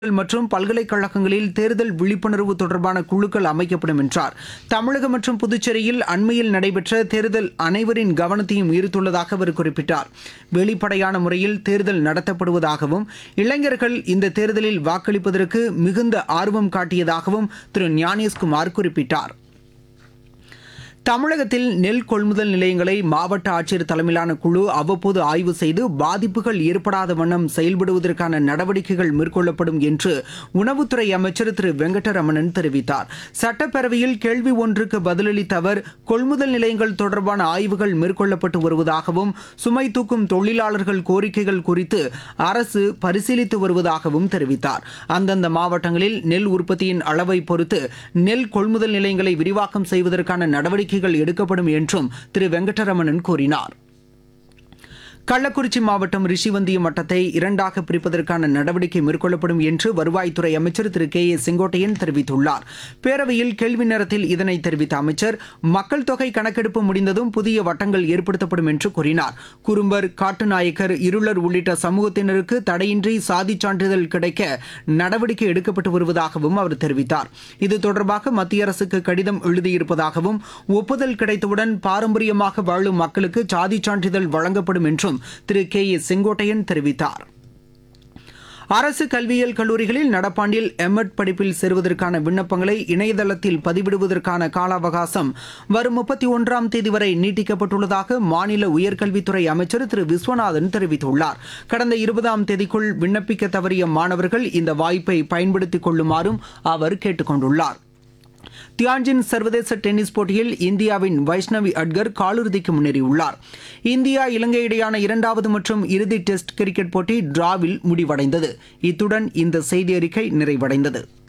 மற்றும் பல்கலைக்கழகங்களில் தேர்தல் விழிப்புணர்வு தொடர்பான குழுக்கள் அமைக்கப்படும் என்றார் தமிழகம் மற்றும் புதுச்சேரியில் அண்மையில் நடைபெற்ற தேர்தல் அனைவரின் கவனத்தையும் ஈர்த்துள்ளதாக அவர் குறிப்பிட்டார் வெளிப்படையான முறையில் தேர்தல் நடத்தப்படுவதாகவும் இளைஞர்கள் இந்த தேர்தலில் வாக்களிப்பதற்கு மிகுந்த ஆர்வம் காட்டியதாகவும் திரு ஞானேஷ்குமார் குறிப்பிட்டார் தமிழகத்தில் நெல் கொள்முதல் நிலையங்களை மாவட்ட ஆட்சியர் தலைமையிலான குழு அவ்வப்போது ஆய்வு செய்து பாதிப்புகள் ஏற்படாத வண்ணம் செயல்படுவதற்கான நடவடிக்கைகள் மேற்கொள்ளப்படும் என்று உணவுத்துறை அமைச்சர் திரு வெங்கடரமணன் தெரிவித்தார் சட்டப்பேரவையில் கேள்வி ஒன்றுக்கு பதிலளித்த அவர் கொள்முதல் நிலையங்கள் தொடர்பான ஆய்வுகள் மேற்கொள்ளப்பட்டு வருவதாகவும் சுமை தூக்கும் தொழிலாளர்கள் கோரிக்கைகள் குறித்து அரசு பரிசீலித்து வருவதாகவும் தெரிவித்தார் அந்தந்த மாவட்டங்களில் நெல் உற்பத்தியின் அளவை பொறுத்து நெல் கொள்முதல் நிலையங்களை விரிவாக்கம் செய்வதற்கான நடவடிக்கைகள் எடுக்கப்படும் என்றும் திரு வெங்கடரமணன் கூறினார் கள்ளக்குறிச்சி மாவட்டம் ரிஷிவந்தியம் மட்டத்தை இரண்டாக பிரிப்பதற்கான நடவடிக்கை மேற்கொள்ளப்படும் என்று வருவாய்த்துறை அமைச்சர் திரு கே ஏ செங்கோட்டையன் தெரிவித்துள்ளார் பேரவையில் கேள்வி நேரத்தில் இதனை தெரிவித்த அமைச்சர் மக்கள் தொகை கணக்கெடுப்பு முடிந்ததும் புதிய வட்டங்கள் ஏற்படுத்தப்படும் என்று கூறினார் குறும்பர் காட்டுநாயக்கர் இருளர் உள்ளிட்ட சமூகத்தினருக்கு தடையின்றி சாதிச் சான்றிதழ் கிடைக்க நடவடிக்கை எடுக்கப்பட்டு வருவதாகவும் அவர் தெரிவித்தார் இது தொடர்பாக மத்திய அரசுக்கு கடிதம் எழுதியிருப்பதாகவும் ஒப்புதல் கிடைத்தவுடன் பாரம்பரியமாக வாழும் மக்களுக்கு சாதிச் சான்றிதழ் வழங்கப்படும் என்றும் திரு கே ஏ செங்கோட்டையன் தெரிவித்தார் அரசு கல்வியியல் கல்லூரிகளில் நடப்பாண்டில் எம்எட் படிப்பில் சேருவதற்கான விண்ணப்பங்களை இணையதளத்தில் பதிவிடுவதற்கான கால அவகாசம் வரும் முப்பத்தி ஒன்றாம் தேதி வரை நீட்டிக்கப்பட்டுள்ளதாக மாநில உயர்கல்வித்துறை அமைச்சர் திரு விஸ்வநாதன் தெரிவித்துள்ளார் கடந்த இருபதாம் தேதிக்குள் விண்ணப்பிக்க தவறிய மாணவர்கள் இந்த வாய்ப்பை பயன்படுத்திக் கொள்ளுமாறும் அவர் கேட்டுக் கொண்டுள்ளார் தியான்ஜின் சர்வதேச டென்னிஸ் போட்டியில் இந்தியாவின் வைஷ்ணவி அட்கர் காலிறுதிக்கு முன்னேறியுள்ளார் இந்தியா இலங்கை இடையான இரண்டாவது மற்றும் இறுதி டெஸ்ட் கிரிக்கெட் போட்டி டிராவில் முடிவடைந்தது இத்துடன் இந்த செய்தி அறிக்கை நிறைவடைந்தது